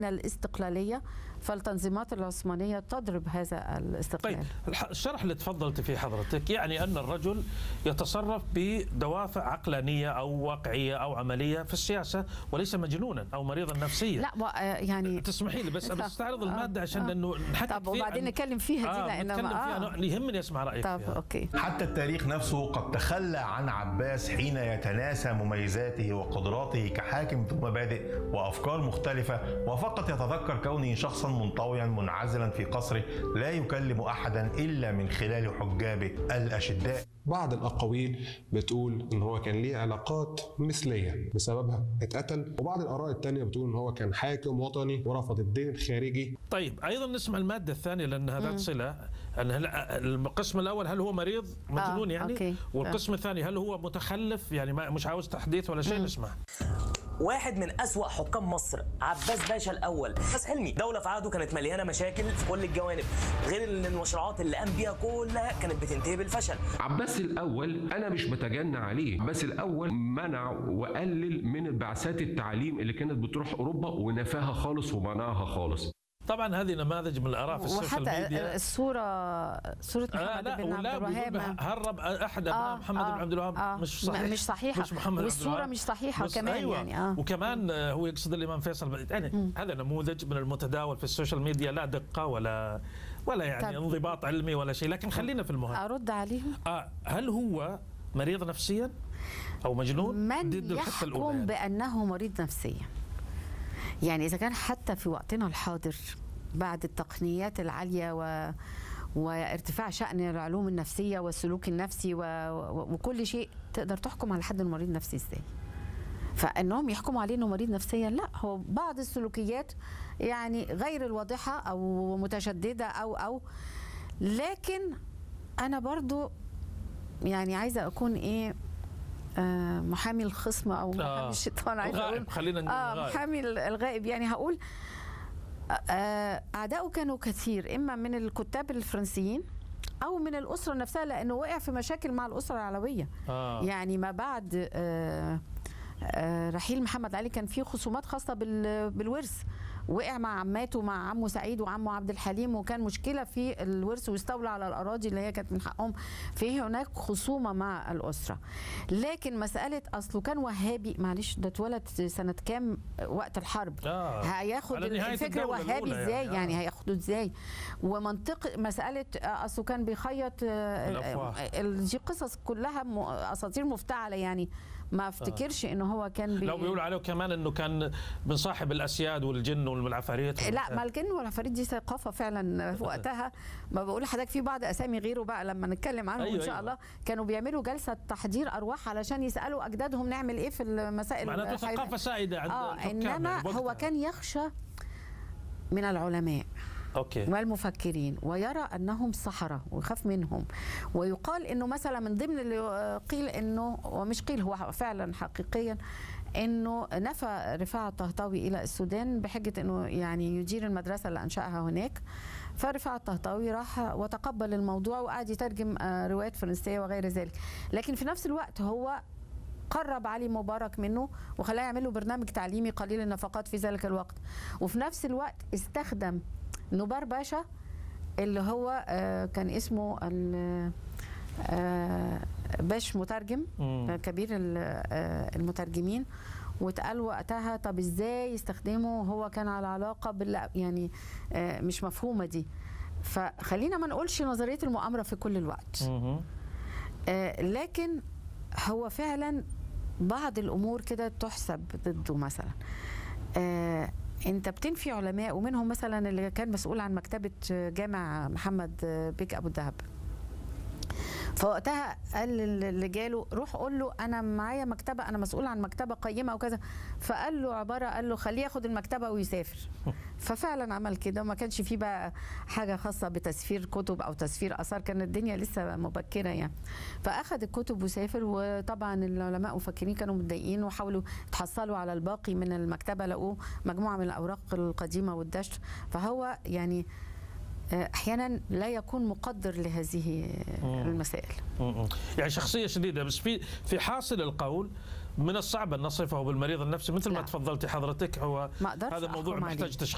الاستقلالية فالتنظيمات العثمانية تضرب هذا الاستقلال طيب الح- الشرح اللي تفضلت فيه حضرتك يعني أن الرجل يتصرف بدوافع عقلانية أو واقعية أو عملية في السياسة وليس مجنونا أو مريضا نفسيا لا و- آه، يعني تسمحي لي بس انا آه، استعرض آه، الماده عشان آه. انه نحكي طب كثير وبعدين عن- نتكلم فيها دي آه لأنه نتكلم ما- فيها آه. أنا يهمني اسمع رايك طب فيها اوكي حتى التاريخ نفسه قد تخلى عن عباس حين يتناسى مميزاته وقدراته كحاكم ذو مبادئ وافكار مختلفه وفقط يتذكر كونه شخصا منطويا منعزلا في قصره لا يكلم احدا الا من خلال حجابه الاشداء بعض الأقاويل بتقول إن هو كان ليه علاقات مثلية بسببها اتقتل وبعض الآراء التانية بتقول إن هو كان حاكم وطني ورفض الدين الخارجي طيب ايضا نسمع الماده الثانيه لانها ذات صله أن هل القسم الاول هل هو مريض مجنون آه، يعني أوكي. والقسم الثاني هل هو متخلف يعني ما مش عاوز تحديث ولا شيء نسمع واحد من أسوأ حكام مصر عباس باشا الأول بس حلمي دولة في عهده كانت مليانة مشاكل في كل الجوانب غير ان المشروعات اللي قام بيها كلها كانت بتنتهي بالفشل عباس الأول أنا مش بتجنى عليه عباس الأول منع وقلل من بعثات التعليم اللي كانت بتروح أوروبا ونفاها خالص ومنعها خالص طبعا هذه نماذج من الاراء في السوشيال وحتى ميديا الصورة صورة آه محمد لا بن عبد ولا بيقول الوهاب هرب احد ابناء محمد بن عبد الوهاب آه مش م- صحيح مش صحيحة مش محمد عبد والصورة الوهاب. مش صحيحة بس كمان أيوة. يعني اه وكمان آه، هو يقصد الامام فيصل يعني هذا نموذج من المتداول في السوشيال ميديا لا دقه ولا ولا يعني طب. انضباط علمي ولا شيء لكن خلينا في المهم ارد عليهم آه هل هو مريض نفسيا او مجنون من ضد الحته يحكم الاولى يعني. بانه مريض نفسيا يعني اذا كان حتى في وقتنا الحاضر بعد التقنيات العاليه و وارتفاع شأن العلوم النفسية والسلوك النفسي و... و... وكل شيء تقدر تحكم على حد المريض نفسي ازاي فانهم يحكموا عليه انه مريض نفسيا لا هو بعض السلوكيات يعني غير الواضحة او متشددة او او لكن انا برضو يعني عايزة اكون ايه آه، محامي الخصم او محامي آه. الشيطان عايزه الغائب، اقول خلينا نقول اه الغائب. محامي الغائب يعني هقول آه، اعدائه كانوا كثير اما من الكتاب الفرنسيين او من الاسره نفسها لانه وقع في مشاكل مع الاسره العلويه آه. يعني ما بعد آه، آه، رحيل محمد علي كان فيه خصومات خاصه بال- بالورث وقع مع عماته مع عمه سعيد وعمه عبد الحليم وكان مشكله في الورث واستولى على الاراضي اللي هي كانت من حقهم في هناك خصومه مع الاسره لكن مساله اصله كان وهابي معلش ده اتولد سنه كام وقت الحرب آه. هياخد على نهاية الفكر الدولة وهابي الأولى ازاي يعني. يعني, يعني هياخده ازاي ومنطق مساله آه، اصله كان بيخيط آه، الأفواه. آه، دي قصص كلها م- اساطير مفتعله يعني ما افتكرش ان هو كان بي... لو بيقولوا عليه كمان انه كان من صاحب الاسياد والجن والعفاريت لا ما الجن والعفاريت دي ثقافه فعلا في وقتها ما بقول لحضرتك في بعض اسامي غيره بقى لما نتكلم عنهم أيوة ان شاء أيوة. الله كانوا بيعملوا جلسه تحضير ارواح علشان يسالوا اجدادهم نعمل ايه في المسائل معناته الحي- ثقافه سائده عند اه الحكام انما يعني هو بوقتها. كان يخشى من العلماء اوكي والمفكرين ويرى انهم سحره ويخاف منهم ويقال انه مثلا من ضمن اللي قيل انه ومش قيل هو فعلا حقيقيا انه نفى رفاعة الطهطاوي الى السودان بحجه انه يعني يدير المدرسه اللي انشاها هناك فرفاعة الطهطاوي راح وتقبل الموضوع وقعد يترجم آه، روايات فرنسيه وغير ذلك لكن في نفس الوقت هو قرب علي مبارك منه وخلاه يعمل له برنامج تعليمي قليل النفقات في ذلك الوقت وفي نفس الوقت استخدم نبار باشا اللي هو آه، كان اسمه ال- آه، باش مترجم مم. آه، كبير ال- آه، المترجمين واتقال وقتها طب ازاي يستخدمه هو كان على علاقه بال يعني آه، مش مفهومه دي فخلينا ما نقولش نظريه المؤامره في كل الوقت مهم. آه، لكن هو فعلا بعض الامور كده تحسب ضده مثلا آه، انت بتنفي علماء ومنهم مثلا اللي كان مسؤول عن مكتبه جامع محمد بيك ابو الدهب فوقتها قال اللي جاله روح قول له انا معايا مكتبه انا مسؤول عن مكتبه قيمه وكذا فقال له عباره قال له خليه ياخد المكتبه ويسافر ففعلا عمل كده وما كانش فيه بقى حاجه خاصه بتسفير كتب او تسفير اثار كانت الدنيا لسه مبكره يعني فاخذ الكتب وسافر وطبعا العلماء مفكرين كانوا متضايقين وحاولوا يتحصلوا على الباقي من المكتبه لقوه مجموعه من الاوراق القديمه والدشت فهو يعني آه، احيانا لا يكون مقدر لهذه المسائل مم. يعني شخصيه شديده بس في في حاصل القول من الصعب ان نصفه بالمريض النفسي مثل ما لا. تفضلتي حضرتك هو ما أقدرش هذا موضوع أحكم محتاج عليه. تشخيص